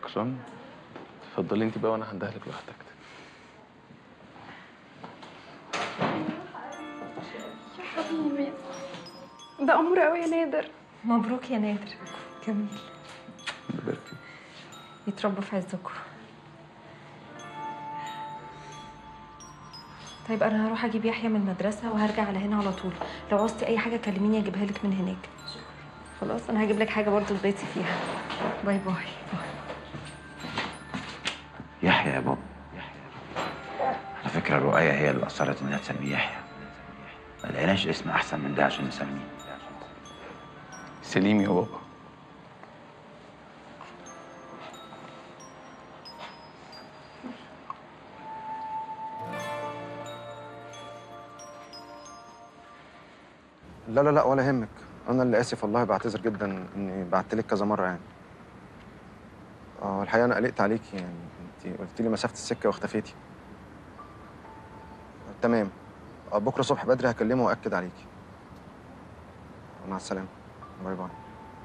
شكرا اتفضلي انت بقى وانا هندهلك لو احتجت حبيبي ده امر قوي يا نادر مبروك يا نادر جميل يبارك فيك يتربوا في عزكم طيب انا هروح اجيب يحيى من المدرسه وهرجع على هنا على طول لو عوزتي اي حاجه كلميني اجيبها لك من هناك خلاص انا هجيب لك حاجه برضه تبيتي فيها باي باي يحيى يا بابا على فكرة رؤية هي اللي أصرت إنها تسميه يحيى ما لقيناش اسم أحسن من ده عشان نسميه سليم يا بابا لا لا لا ولا يهمك انا اللي اسف والله بعتذر جدا اني بعت لك كذا مره يعني اه الحقيقه انا قلقت عليكي يعني انت قلت لي مسافه السكه واختفيتي تمام آه، بكره الصبح بدري هكلمه واكد عليكي مع السلامه باي باي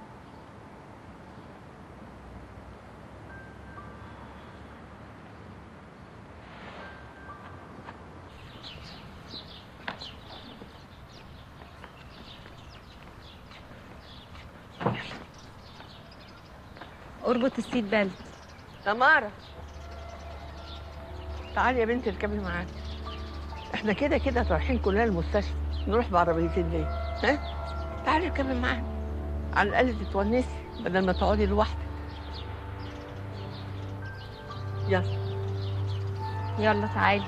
اربط السيت بيلت تمارا تعالي يا بنتي اركبي معانا احنا كده كده رايحين كلنا المستشفى نروح بعربيتين ليه ها تعالي اركبي معانا على الاقل تتونسي بدل ما تقعدي لوحدك يلا يلا تعالي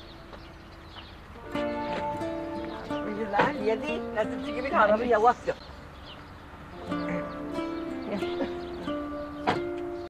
العالية دي لازم تجيبي لها عربية واطية